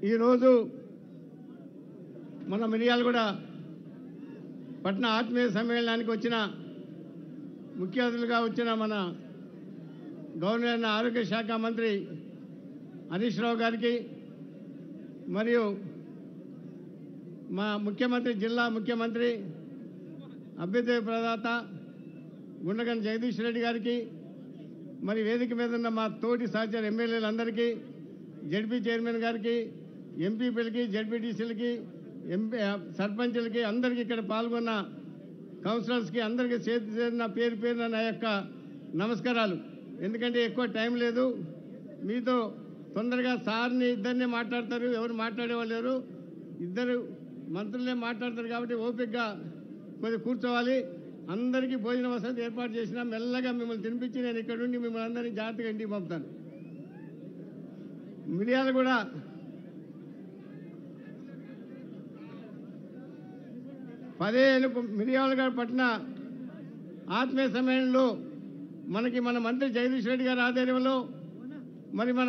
ఈరోజు మన మిరియాలగూడ పట్న ఆత్మీయ సమ్మేళనానికి వచ్చిన ముఖ్య అతిథులుగా వచ్చిన మన గవర్నర్ అయిన ఆరోగ్య శాఖ మంత్రి హరీష్ రావు గారికి మరియు మా ముఖ్యమంత్రి జిల్లా ముఖ్యమంత్రి అభ్యుదయ ప్రదాత గుండగన్ జగదీష్ రెడ్డి గారికి మరి వేదిక మీద ఉన్న మా తోటి సహచర ఎమ్మెల్యేలందరికీ జడ్పీ చైర్మన్ గారికి ఎంపీపీలకి జడ్పీటీసీలకి ఎంపీ సర్పంచులకి అందరికీ ఇక్కడ పాల్గొన్న కౌన్సిలర్స్కి అందరికీ చేతి చేరిన పేరు పేరున నా యొక్క నమస్కారాలు ఎందుకంటే ఎక్కువ టైం లేదు మీతో తొందరగా సార్ని ఇద్దరిని మాట్లాడతారు ఎవరు మాట్లాడేవాళ్ళు లేరు ఇద్దరు మంత్రులే మాట్లాడతారు కాబట్టి ఓపికగా కొద్దిగా కూర్చోవాలి అందరికీ భోజన వసతి ఏర్పాటు చేసిన మెల్లగా మిమ్మల్ని తినిపించి నేను ఇక్కడ నుండి మిమ్మల్ని అందరినీ జాగ్రత్తగా ఇంటికి పంపుతాను మిరియాలు కూడా పదిహేను మిరియాలుగా పట్టిన ఆత్మీయ సమ్మేళనంలో మనకి మన మంత్రి జగదీష్ రెడ్డి గారి ఆధ్వర్యంలో మరి మన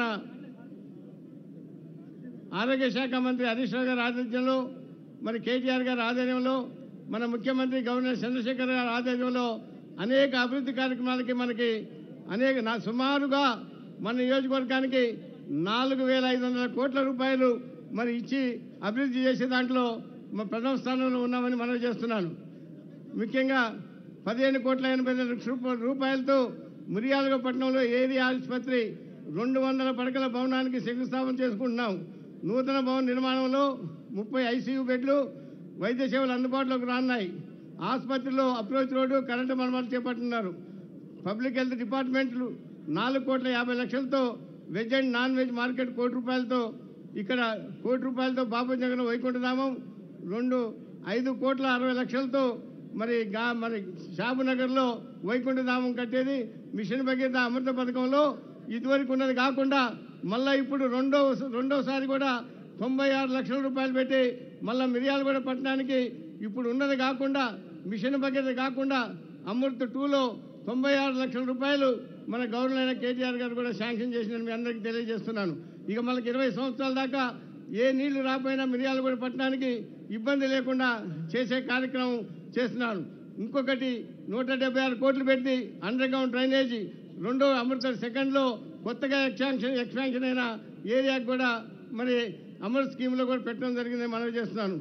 ఆరోగ్య శాఖ మంత్రి హరీష్ రావు గారి ఆధ్వర్యంలో మరి కేటీఆర్ గారి ఆధ్వర్యంలో మన ముఖ్యమంత్రి గవర్నర్ చంద్రశేఖర్ గారి ఆధ్వర్యంలో అనేక అభివృద్ధి కార్యక్రమాలకి మనకి అనేక నా సుమారుగా మన నియోజకవర్గానికి నాలుగు వేల ఐదు వందల కోట్ల రూపాయలు మరి ఇచ్చి అభివృద్ధి చేసే దాంట్లో మా ప్రథమ స్థానంలో ఉన్నామని మనం చేస్తున్నాను ముఖ్యంగా పదిహేను కోట్ల ఎనభై ఐదు లక్షల రూప- రూపాయలతో మురియాలగ పట్టణంలో ఏరియా ఆసుపత్రి రెండు వందల పడకల భవనానికి శంకుస్థాపన చేసుకుంటున్నాం నూతన భవన నిర్మాణంలో ముప్పై ఐసీయూ బెడ్లు వైద్య సేవలు అందుబాటులోకి రానున్నాయి ఆసుపత్రిలో అప్రోచ్ రోడ్డు కరెంటు మరమ్మతులు చేపడుతున్నారు పబ్లిక్ హెల్త్ డిపార్ట్మెంట్లు నాలుగు కోట్ల యాభై లక్షలతో veg and non veg market కోటి రూపాయలతో ఇక్కడ కోటి రూపాయలతో బాబు జగన్ వైకుంఠధామం రెండు ఐదు కోట్ల అరవై లక్షలతో మరి గా మరి షాబునగర్లో వైకుంఠధామం కట్టేది మిషన్ భగీరథ అమృత పథకంలో ఇదివరకు ఉన్నది కాకుండా మళ్ళీ ఇప్పుడు రెండో రెండోసారి కూడా తొంభై ఆరు లక్షల రూపాయలు పెట్టి మళ్ళీ మిర్యాలగూడ పట్టణానికి ఇప్పుడు ఉన్నది కాకుండా మిషన్ భగీరథ కాకుండా అమృత్ టూలో తొంభై ఆరు లక్షల రూపాయలు మన గవర్నర్ అయిన కేటీఆర్ గారు కూడా శాంక్షన్ చేసినని మీ అందరికీ తెలియజేస్తున్నాను ఇక మనకి ఇరవై సంవత్సరాల దాకా ఏ నీళ్లు రాపోయినా మిర్యాలగూడ పట్టణానికి ఇబ్బంది లేకుండా చేసే కార్యక్రమం చేస్తున్నాను ఇంకొకటి నూట డెబ్బై ఆరు కోట్లు పెట్టి అండర్ గ్రౌండ్ డ్రైనేజీ రెండో అమృత సెకండ్లో కొత్తగా ఎక్స్పాన్షన్ ఎక్స్పాన్షన్ అయిన ఏరియాకి కూడా మరి అమృత్ స్కీమ్లో కూడా పెట్టడం జరిగిందని మనవి చేస్తున్నాను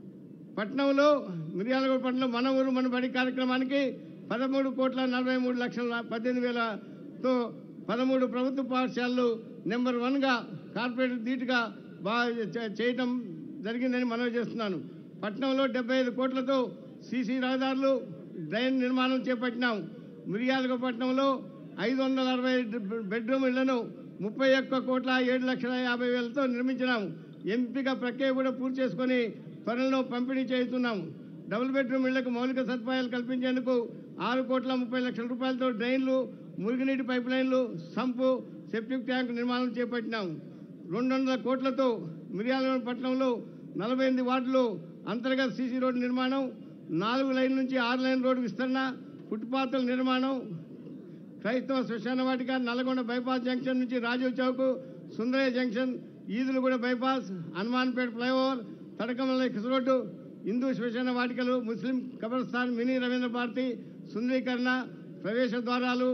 పట్నంలో మిర్యాలగూడ పట్టణంలో మన ఊరు మన బడి కార్యక్రమానికి పదమూడు కోట్ల నలభై మూడు లక్షల పద్దెనిమిది వేలతో పదమూడు ప్రభుత్వ పాఠశాలలు నెంబర్ వన్గా కార్పొరేట్ ధీటుగా బాగా చే- చేయటం జరిగిందని మనవి చేస్తున్నాను పట్నంలో డెబ్బై ఐదు కోట్లతో సీసీ రహదారులు డ్రైన్ నిర్మాణం చేపట్టినాం మిర్యాలగూడ పట్టణంలో ఐదు వందల అరవై బెడ్రూమ్ ఇళ్లను ముప్పై ఒక్క కోట్ల ఏడు లక్షల యాభై వేలతో నిర్మించినాం ఎంపిక ప్రక్రియ కూడా పూర్తి చేసుకొని త్వరలో పంపిణీ చేస్తున్నాం డబుల్ బెడ్రూమ్ ఇళ్లకు మౌలిక సదుపాయాలు కల్పించేందుకు ఆరు కోట్ల ముప్పై లక్షల రూపాయలతో డ్రైన్లు మురుగునీటి పైప్ లైన్లు సంపు సెప్టిక్ ట్యాంక్ నిర్మాణం చేపట్టినాం రెండు వందల కోట్లతో మిర్యాలగూడ పట్టణంలో నలభై ఎనిమిది వార్డులు అంతర్గత సీసీ రోడ్డు నిర్మాణం నాలుగు లైన్ నుంచి ఆరు లైన్ రోడ్డు విస్తరణ ఫుట్పాత్ల నిర్మాణం క్రైస్తవ శ్మశాన వాటిక నల్గొండ బైపాస్ జంక్షన్ నుంచి Rajiv Chowk Sundarayya junction Edulaguda bypass Hanumanpet flyover Tadakamalla X road హిందూ శ్మశాన వాటికలు ముస్లిం కబర్స్థాన్ మినీ రవీంద్ర భారతి సుందరీకరణ ప్రవేశ ద్వారాలు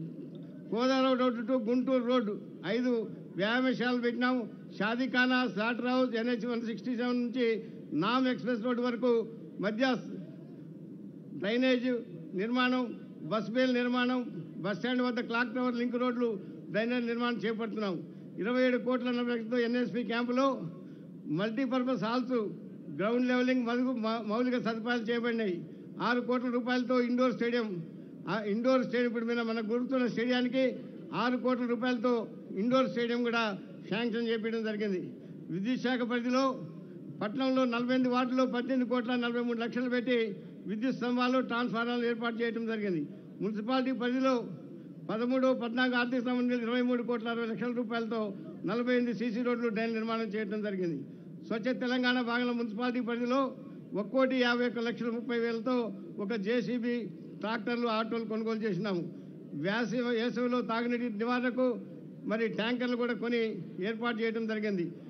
Godavari road to Guntur road ఐదు వ్యాయామశాలలు పెట్టినాం షాదీఖానా slaughter house NH one sixty seven నుంచి నామ్ ఎక్స్ప్రెస్ రోడ్డు వరకు మధ్య డ్రైనేజ్ నిర్మాణం బస్ బేల్ నిర్మాణం బస్ స్టాండ్ వద్ద క్లాక్ టవర్ లింక్ రోడ్లు డ్రైనేజ్ నిర్మాణం చేపడుతున్నాం ఇరవై ఏడు కోట్ల నలభై లక్షలతో ఎన్ఎస్పి క్యాంపులో మల్టీపర్పస్ హాల్స్ గ్రౌండ్ లెవెలింగ్ మరుగు మౌ- మౌలిక సదుపాయాలు చేయబడినాయి ఆరు కోట్ల రూపాయలతో ఇండోర్ స్టేడియం ఆ ఇండోర్ స్టేడియం ఇప్పుడు మీద మనకు గుర్తున్న స్టేడియానికి ఆరు కోట్ల రూపాయలతో ఇండోర్ స్టేడియం కూడా శాంక్షన్ చేపించడం జరిగింది విద్యుత్ శాఖ పరిధిలో పట్టణంలో నలభై ఎనిమిది వార్డులో పద్దెనిమిది కోట్ల నలభై మూడు లక్షలు పెట్టి విద్యుత్ స్తంభాలు ట్రాన్స్ఫార్మర్లు ఏర్పాటు చేయడం జరిగింది మున్సిపాలిటీ పరిధిలో పదమూడు పద్నాలుగు ఆర్థిక సంబంధించి ఇరవై మూడు కోట్ల అరవై లక్షల రూపాయలతో నలభై ఎనిమిది సీసీ రోడ్లు డ్రైన్ నిర్మాణం చేయడం జరిగింది స్వచ్ఛ తెలంగాణ భాగంలో మున్సిపాలిటీ పరిధిలో ఒక్కోటి యాభై ఒక్క లక్షల ముప్పై వేలతో ఒక జేసీబీ ట్రాక్టర్లు ఆటోలు కొనుగోలు చేసినాము వేసవి వేసవిలో తాగునీటి నివారణకు మరి ట్యాంకర్లు కూడా కొని ఏర్పాటు చేయడం జరిగింది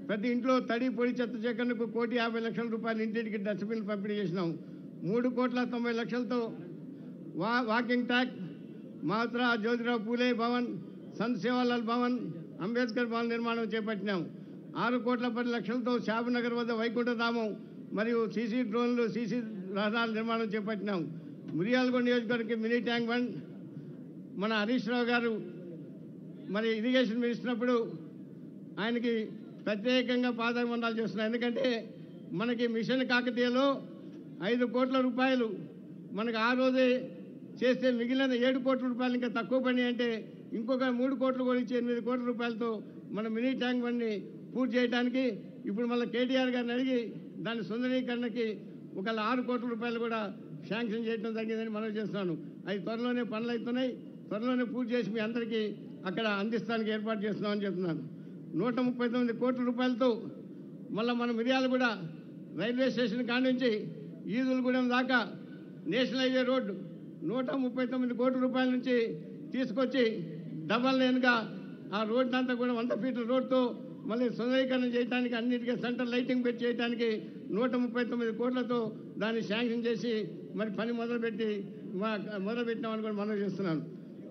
ప్రతి ఇంట్లో తడి పొడి చెత్త సేకరణకు కోటి యాభై లక్షల రూపాయలు ఇంటింటికి డస్ట్బిన్ పంపిణీ చేసినాం మూడు కోట్ల తొంభై లక్షలతో వా వాకింగ్ ట్రాక్ మాత్ర జ్యోతిరావు పూలే భవన్ సంత్ సేవాలాల్ భవన్ అంబేద్కర్ భవన్ నిర్మాణం చేపట్టినాం ఆరు కోట్ల పది లక్షలతో శాబనగర్ వద్ద వైకుంఠధామం మరియు సీసీ డ్రోన్లు సీసీ రహదారుల నిర్మాణం చేపట్టినాం మిరియాలగూడ నియోజకవర్గం మినీ ట్యాంక్ బండ్ మన హరీష్ రావు గారు మరి ఇరిగేషన్ మినిస్టర్ ఆయనకి ప్రత్యేకంగా పాదవందాలు చేస్తున్నాం ఎందుకంటే మనకి మిషన్ కాకతీయలో ఐదు కోట్ల రూపాయలు మనకు ఆ రోజే చేస్తే మిగిలిన ఏడు కోట్ల రూపాయలు ఇంకా తక్కువ పని అంటే ఇంకొక మూడు కోట్లు కూడా ఇచ్చి ఎనిమిది కోట్ల రూపాయలతో మన మినీ ట్యాంక్ బండ్ని పూర్తి చేయడానికి ఇప్పుడు మళ్ళీ కేటీఆర్ గారిని అడిగి దాని సుందరీకరణకి ఒక ఆరు కోట్ల రూపాయలు కూడా శాంక్షన్ చేయడం జరిగిందని మనం చేస్తున్నాను అవి త్వరలోనే పనులు అవుతున్నాయి త్వరలోనే పూర్తి చేసి మీ అందరికీ అక్కడ అందిస్తానికి ఏర్పాటు చేస్తున్నామని చెప్తున్నాను నూట ముప్పై తొమ్మిది కోట్ల రూపాయలతో మళ్ళీ మన మిరియాలు కూడా రైల్వే స్టేషన్ కాడి నుంచి ఈదులగూడెం దాకా నేషనల్ హైవే రోడ్డు నూట ముప్పై తొమ్మిది కోట్ల రూపాయల నుంచి తీసుకొచ్చి డబల్ లేన్గా ఆ రోడ్డు అంతా కూడా వంద ఫీట్ల రోడ్తో మళ్ళీ సుందరీకరణ చేయడానికి అన్నిటికీ సెంటర్ లైటింగ్ పెట్టి చేయడానికి నూట ముప్పై తొమ్మిది కోట్లతో దాన్ని శాంక్షన్ చేసి మరి పని మొదలుపెట్టి మా మొదలుపెట్టినామని కూడా మనం చేస్తున్నాను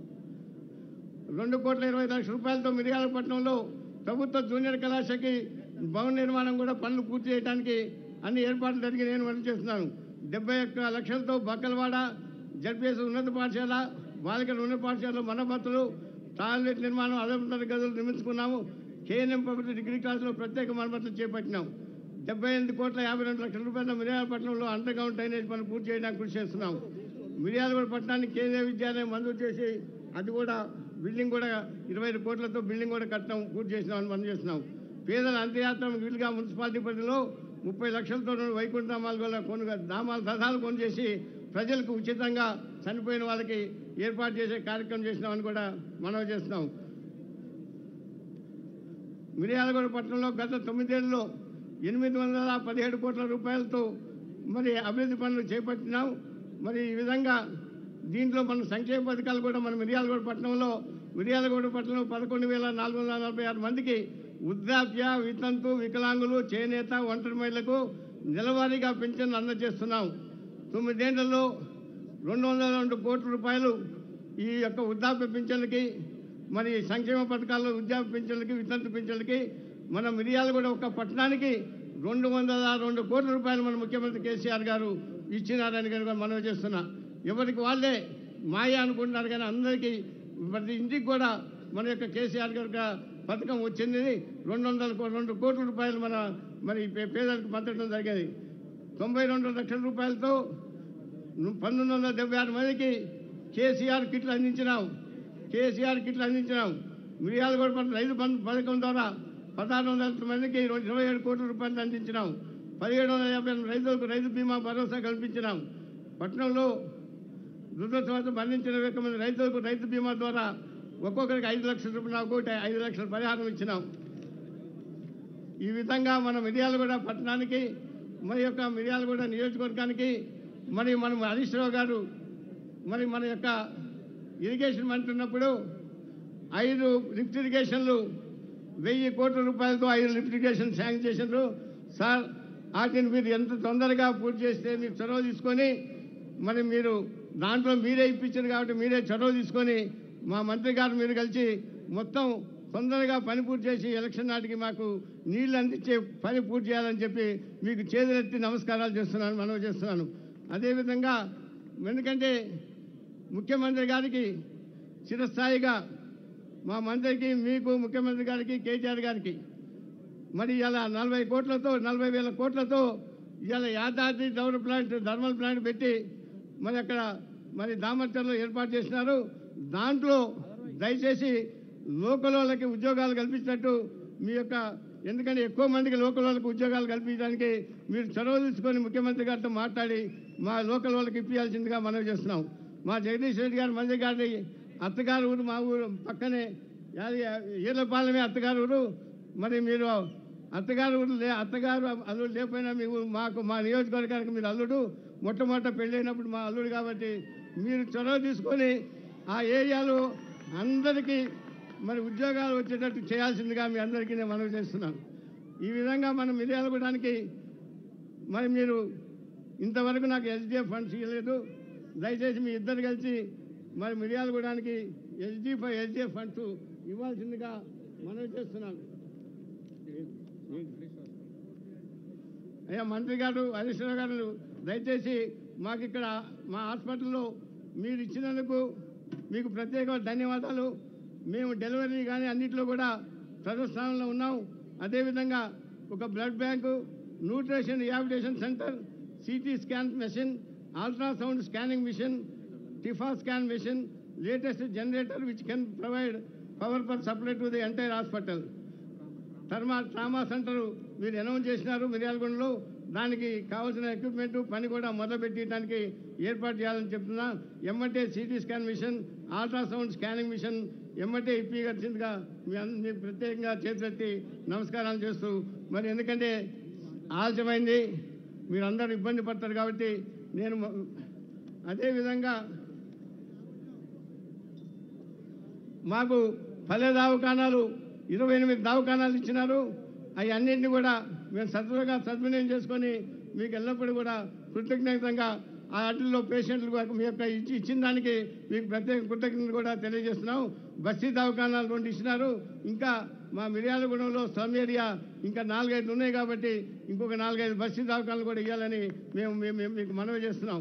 రెండు కోట్ల ఇరవై లక్షల రూపాయలతో మిరియాలపట్నంలో ప్రభుత్వ జూనియర్ కళాశాలకి భవన నిర్మాణం కూడా పనులు పూర్తి చేయడానికి అన్ని ఏర్పాట్లు జరిగి నేను మనం చేస్తున్నాను డెబ్బై ఒక్క లక్షలతో బక్కలవాడ జడ్పీఎస్ ఉన్నత పాఠశాల బాలికల ఉన్నత పాఠశాలలో మనబత్తులు టాయిలెట్ నిర్మాణం అదనపు గదులు నిర్మించుకున్నాము కేఎన్ఎం ప్రభుత్వ డిగ్రీ క్లాసులో ప్రత్యేక మరమ్మతులు చేపట్టినాం డెబ్బై ఎనిమిది కోట్ల యాభై రెండు లక్షల రూపాయల మిర్యాలపట్నంలో అండర్ గ్రౌండ్ డ్రైనేజ్ పనులు పూర్తి చేయడానికి కృషి చేస్తున్నాం మిర్యాలగూడ పట్టణానికి కేంద్రీయ విద్యాలయం మంజూరు చేసి అది కూడా బిల్డింగ్ కూడా ఇరవై ఐదు కోట్లతో బిల్డింగ్ కూడా కట్టడం పూర్తి చేసినామని మనం చేస్తున్నాం పేదల అంత్యయాత్ర వీలుగా మున్సిపాలిటీ పరిధిలో ముప్పై లక్షలతో వైకుంఠ ధామాలు వల్ల కొను ధామాల రథాలు కొని చేసి ప్రజలకు ఉచితంగా చనిపోయిన వాళ్ళకి ఏర్పాటు చేసే కార్యక్రమం చేసినామని కూడా మనం చేస్తున్నాం మిర్యాలగూడ పట్టణంలో గత తొమ్మిదేళ్లలో ఎనిమిది వందల పదిహేడు కోట్ల రూపాయలతో మరి అభివృద్ధి పనులు చేపట్టినాం మరి ఈ విధంగా దీంట్లో మన సంక్షేమ పథకాలు కూడా మన మిర్యాలగూడ పట్టణంలో మిర్యాలగూడ పట్టణంలో పదకొండు వేల నాలుగు వందల నలభై ఆరు మందికి వృద్ధాప్య వితంతు వికలాంగులు చేనేత ఒంటరి మహిళలకు నెలవారీగా పింఛన్లు అందజేస్తున్నాం తొమ్మిదేళ్లలో రెండు వందల రెండు కోట్ల రూపాయలు ఈ యొక్క వృద్ధాప్య పింఛన్లకి మరి సంక్షేమ పథకాల్లో వృద్ధాప్య పింఛన్లకి వితంతు పింఛన్లకి మన మిరియాలు కూడా ఒక పట్టణానికి రెండు వందల రెండు కోట్ల రూపాయలు మన ముఖ్యమంత్రి కేసీఆర్ గారు ఇచ్చినారని కనుక మనం చేస్తున్నా ఎవరికి వాళ్ళే మాయ అనుకుంటున్నారు కానీ అందరికీ ప్రతి ఇంటికి కూడా మన యొక్క కేసీఆర్ గారి యొక్క పథకం వచ్చింది రెండు వందల కో- రెండు కోట్ల రూపాయలు మన మరి పే- పేదలకు పంచడం జరిగేది తొంభై రెండు లక్షల రూపాయలతో ను- పంతొమ్మిది వందల డెబ్బై ఆరు మందికి కేసీఆర్ కిట్లు అందించినాం కేసీఆర్ కిట్లు అందించినాం మిరియాలగూడ పట్ల రైతు బంధు పథకం ద్వారా పదహారు వందల మందికి ఇరవై ఇరవై ఏడు కోట్ల రూపాయలు అందించినాం పదిహేడు వందల యాభై ఎనిమిది రైతులకు రైతు బీమా భరోసా కల్పించినాం పట్టణంలో దురదృష్టవశాత్తు మరణించిన ఇరవై మంది రైతులకు రైతు బీమా ద్వారా ఒక్కొక్కరికి ఐదు లక్షల రూపాయలు ఒక్కొక్కటి ఐదు లక్షల పరిహారం ఇచ్చినాం ఈ విధంగా మన మిర్యాలగూడ పట్టణానికి మరి యొక్క మిర్యాలగూడ నియోజకవర్గానికి మరి మనం హరీష్ రావు గారు మరి మన యొక్క ఇరిగేషన్ మంత్రి ఉన్నప్పుడు ఐదు లిఫ్ట్ ఇరిగేషన్లు వెయ్యి కోట్ల రూపాయలతో ఐదు లిఫ్ట్ ఇరిగేషన్ శాంక్షన్ చేసినారు సార్ వాటిని మీరు ఎంత తొందరగా పూర్తి చేస్తే మీరు చొరవ తీసుకొని మరి మీరు దాంట్లో మీరే ఇప్పించారు కాబట్టి మీరే చొరవ తీసుకొని మా మంత్రి గారు మీరు కలిసి మొత్తం తొందరగా పని పూర్తి చేసి ఎలక్షన్ నాటికి మాకు నీళ్లు అందించే పని పూర్తి చేయాలని చెప్పి మీకు చేతులెత్తి నమస్కారాలు చేస్తున్నాను మనవి చేస్తున్నాను అదేవిధంగా ఎందుకంటే ముఖ్యమంత్రి గారికి చిరస్థాయిగా మా మంత్రికి మీకు ముఖ్యమంత్రి గారికి కేటీఆర్ గారికి మరి ఇలా నలభై కోట్లతో నలభై వేల కోట్లతో ఇలా Yadadri develop plant thermal plant పెట్టి మరి అక్కడ మరి దామర్చర్లో ఏర్పాటు చేసినారు దాంట్లో దయచేసి లోకల్ వాళ్ళకి ఉద్యోగాలు కల్పించినట్టు మీ యొక్క ఎందుకంటే ఎక్కువ మందికి లోకల్ వాళ్ళకి ఉద్యోగాలు కల్పించడానికి మీరు చొరవ తీసుకొని ముఖ్యమంత్రి గారితో మాట్లాడి మా లోకల్ వాళ్ళకి ఇప్పించాల్సిందిగా మనవి చేస్తున్నాం మా జగదీష్ రెడ్డి గారు మంత్రి గారి అత్తగారు ఊరు మా ఊరు పక్కనే యాది- ఈర్లపాలెమే అత్తగారు ఊరు మరి మీరు అత్తగారు ఊరు లే అత్తగారు అల్లుడు లేకపోయినా మీ ఊరు మాకు మా నియోజకవర్గానికి మీరు అల్లుడు మొట్టమొదట పెళ్ళైనప్పుడు మా అల్లుడు కాబట్టి మీరు చొరవ తీసుకొని ఆ ఏరియాలో అందరికీ మరి ఉద్యోగాలు వచ్చేటట్టు చేయాల్సిందిగా మీ అందరికీ నేను మనవి చేస్తున్నాను ఈ విధంగా మనం మిర్యాలగూడానికి మరి మీరు ఇంతవరకు నాకు ఎస్డిఎఫ్ ఫండ్స్ ఇవ్వలేదు దయచేసి మీ ఇద్దరు కలిసి మరి మిర్యాలగూడానికి ఎస్డిఎఫ్ ఎస్డిఎఫ్ ఫండ్స్ ఇవ్వాల్సిందిగా మనవి చేస్తున్నాను అయ్యా మంత్రి గారు హరీష్ రావు గారు దయచేసి మాకు ఇక్కడ మా హాస్పిటల్లో మీరు ఇచ్చినందుకు మీకు ప్రత్యేక ధన్యవాదాలు మేము డెలివరీ కానీ అన్నింటిలో కూడా ప్రథమస్థానంలో ఉన్నాం అదేవిధంగా ఒక blood bank nutrition rehabilitation centre CT scan machine ultrasound scanning machine TIFFA scan machine latest generator which can provide power for supply to the entire hospital థర్మా ట్రామా సెంటర్ మీరు అనౌన్స్ చేసినారు మిర్యాలగూడలో దానికి కావాల్సిన ఎక్విప్మెంట్ పని కూడా మొదలుపెట్టడానికి ఏర్పాటు చేయాలని చెప్తున్నా ఎమ్మటే CT scan machine ultrasound scanning machine ఎమ్మటే ఇప్పించాల్సిందిగా మీ అందరి మీకు ప్రత్యేకంగా చేతులెత్తి నమస్కారాలు చేస్తూ మరి ఎందుకంటే ఆలస్యమైంది మీరందరూ ఇబ్బంది పడతారు కాబట్టి నేను మ- అదేవిధంగా మాకు పల్లె దవాఖానాలు ఇరవై ఎనిమిది దవాఖానాలు ఇచ్చినారు అవి అన్నింటినీ కూడా మేము సత్వరంగా సద్వినియోగం చేసుకొని మీకు ఎల్లప్పుడూ కూడా కృతజ్ఞతంగా ఆ వాటిల్లో పేషెంట్లు కూడా మీ యొక్క ఇచ్చి ఇచ్చిన దానికి మీకు ప్రత్యేక కృతజ్ఞతలు కూడా తెలియజేస్తున్నాం బస్తీ దవాఖానాలు రెండు ఇచ్చినారు ఇంకా మా మిర్యాలగూడెంలో స్లమ్ ఏరియా ఇంకా నాలుగైదు ఉన్నాయి కాబట్టి ఇంకొక నాలుగైదు బస్తీ దవాఖానాలు కూడా ఇవ్వాలని మేము మేము మేము మీకు మనవి చేస్తున్నాం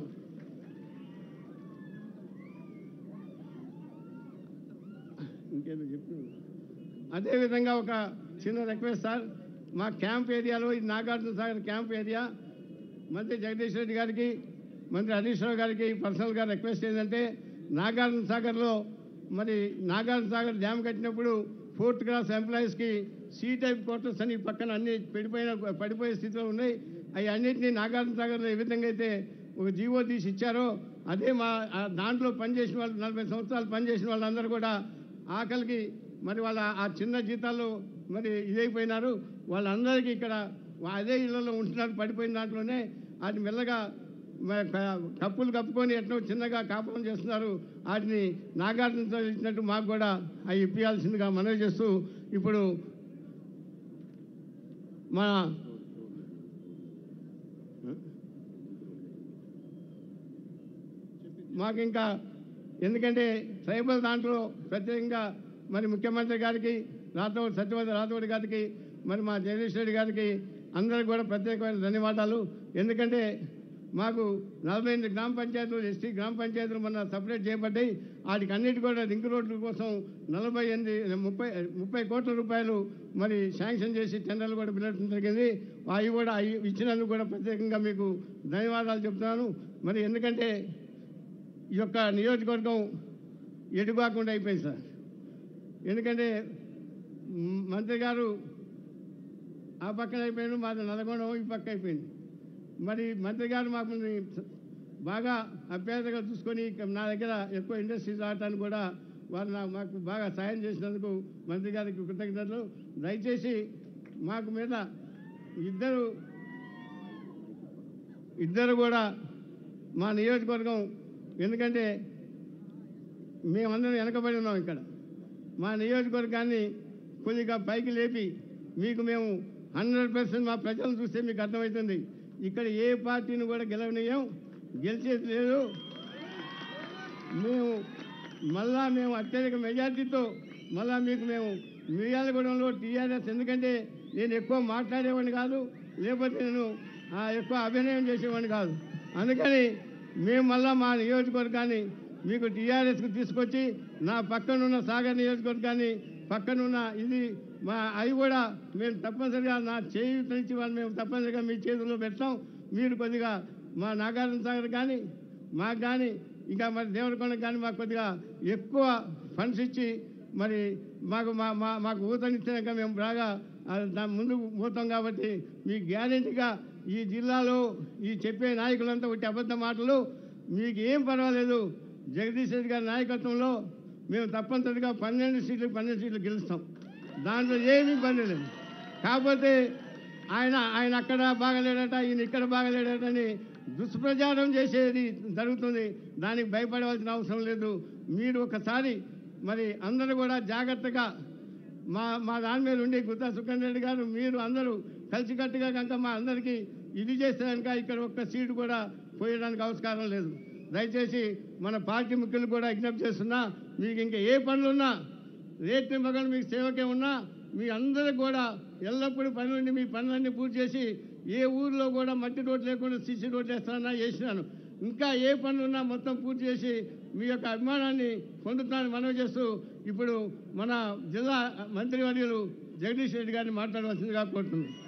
ఇంకేదో చెప్పు అదేవిధంగా ఒక చిన్న రిక్వెస్ట్ సార్ మా క్యాంప్ ఏరియాలో ఇది నాగార్జున సాగర్ క్యాంప్ ఏరియా మంత్రి జగదీష్ రెడ్డి గారికి మంత్రి హరీష్ రావు గారికి పర్సనల్గా రిక్వెస్ట్ ఏంటంటే నాగార్జున సాగర్లో మరి నాగార్జున సాగర్ డ్యామ్ కట్టినప్పుడు ఫోర్త్ క్లాస్ ఎంప్లాయీస్కి సి టైప్ క్వార్టర్స్ అని పక్కన అన్ని పడిపోయిన పడిపోయే స్థితిలో ఉన్నాయి అవి అన్నింటినీ నాగార్జున సాగర్లో ఏ విధంగా అయితే ఒక జీవో తీసి ఇచ్చారో అదే మా ఆ దాంట్లో పనిచేసిన వాళ్ళు నలభై సంవత్సరాలు పనిచేసిన వాళ్ళందరూ కూడా ఆకలికి మరి వాళ్ళ ఆ చిన్న జీతాల్లో మరి ఇదైపోయినారు వాళ్ళందరికీ ఇక్కడ అదే ఇళ్లలో ఉంటున్నారు పడిపోయిన దాంట్లోనే అది మెల్లగా మ- క- కప్పులు కప్పుకొని ఎట్లా చిన్నగా కాపురం చేస్తున్నారు వాటిని నాగార్జునతో ఇచ్చినట్టు మాకు కూడా అవి ఇప్పించాల్సిందిగా మనవి చేస్తూ ఇప్పుడు మన మాకు ఇంకా ఎందుకంటే ట్రైబల్ దాంట్లో ప్రత్యేకంగా మరి ముఖ్యమంత్రి గారికి రాథోడ్ సత్యవతి రాథోడ్ గారికి మరి మా జగదీష్ రెడ్డి గారికి అందరికి కూడా ప్రత్యేకమైన ధన్యవాదాలు ఎందుకంటే మాకు నలభై ఎనిమిది గ్రామ పంచాయతీలు ఎస్టీ గ్రామ పంచాయతీలు మొన్న సపరేట్ చేయబడ్డాయి వాటికి అన్నిటి కూడా రింగ్ రోడ్ల కోసం నలభై ఎనిమిది ముప్పై ముప్పై కోట్ల రూపాయలు మరి శాంక్షన్ చేసి టెండర్లు కూడా పిలవడం జరిగింది అవి కూడా అవి ఇచ్చినందుకు కూడా ప్రత్యేకంగా మీకు ధన్యవాదాలు చెప్తున్నాను మరి ఎందుకంటే ఈ యొక్క నియోజకవర్గం ఎటుకాకుండా అయిపోయింది సార్ ఎందుకంటే మ్, మంత్రి గారు ఆ పక్కన అయిపోయాడు మాది నల్గొండ ఈ పక్క అయిపోయింది మరి మంత్రి గారు మాకు బాగా అభ్యర్థిగా చూసుకొని ఇక నా దగ్గర ఎక్కువ ఇండస్ట్రీస్ రావటానికి కూడా వారు నా మాకు బాగా సాయం చేసినందుకు మంత్రి గారికి కృతజ్ఞతలు దయచేసి మాకు మీద ఇద్దరు ఇద్దరు కూడా మా నియోజకవర్గం ఎందుకంటే మేమందరం వెనకబడి ఉన్నాం ఇక్కడ మా నియోజకవర్గాన్ని కొద్దిగా పైకి లేపి మీకు మేము హండ్రెడ్ పర్సెంట్ మా ప్రజలను చూస్తే మీకు అర్థమవుతుంది ఇక్కడ ఏ పార్టీని కూడా గెలవనీయం గెలిచేది లేదు మేము మళ్ళా మేము అత్యధిక మెజార్టీతో మళ్ళా మీకు మేము మిర్యాలగూడెంలో టీఆర్ఎస్ ఎందుకంటే నేను ఎక్కువ మాట్లాడేవాడిని కాదు లేకపోతే నేను ఆ, ఎక్కువ అభినయం చేసేవాడిని కాదు అందుకని మేము మళ్ళా మా నియోజకవర్గాన్ని మీకు టీఆర్ఎస్కి తీసుకొచ్చి నా పక్కనున్న సాగర్ నియోజకవర్గాన్ని పక్కనున్న ఇది మా అవి కూడా మేము తప్పనిసరిగా నా చేయి నుంచి వాళ్ళు మేము తప్పనిసరిగా మీ చేతుల్లో పెడతాం మీరు కొద్దిగా మా నాగార్జున సాగర్ కానీ మాకు కానీ ఇంకా మరి దేవరకొండకు కానీ మాకు కొద్దిగా ఎక్కువ ఫండ్స్ ఇచ్చి మరి మాకు మా మా మాకు ఊతనిచ్చినాక మేము బాగా ఆ, దాని ముందుకు పోతాం కాబట్టి మీ గ్యారెంటీగా ఈ జిల్లాలో ఈ చెప్పే నాయకులంతా ఒకటి అబద్ధ మాటలు మీకు ఏం పర్వాలేదు జగదీష్ రెడ్డి గారి నాయకత్వంలో మేము తప్పనిసరిగా పన్నెండు సీట్లు పన్నెండు సీట్లు గెలుస్తాం దాంట్లో ఏమీ ఇబ్బంది లేదు కాకపోతే ఆయన ఆయన అక్కడ బాగలేడట ఈయన ఇక్కడ బాగలేడట అని దుష్ప్రచారం చేసేది జరుగుతుంది దానికి భయపడవలసిన అవసరం లేదు మీరు ఒకసారి మరి అందరూ కూడా జాగ్రత్తగా మా మా దాని మీద ఉండి గుత్తా సుఖన్ రెడ్డి గారు మీరు అందరూ కలిసికట్టుగా కనుక మా అందరికీ ఇది చేస్తే కనుక ఇక్కడ ఒక్క సీటు కూడా పోయడానికి ఆస్కారం లేదు దయచేసి మన పార్టీ ముఖ్యులు కూడా విజ్ఞప్తి చేస్తున్నా మీకు ఇంకా ఏ పనులున్నా రేట్ని మగలు మీకు సేవకే ఉన్నా మీ అందరికి కూడా ఎల్లప్పుడూ పని ఉండి మీ పనులన్నీ పూర్తి చేసి ఏ ఊర్లో కూడా మట్టి రోడ్ లేకుండా సీసీ రోడ్ వేస్తానన్నా చేసినాను ఇంకా ఏ పనులున్నా మొత్తం పూర్తి చేసి మీ యొక్క అభిమానాన్ని పొందుతానని మనవి చేస్తూ ఇప్పుడు మన జిల్లా మంత్రివర్యులు జగదీష్ రెడ్డి గారిని మాట్లాడవలసిందిగా కోరుతున్నాను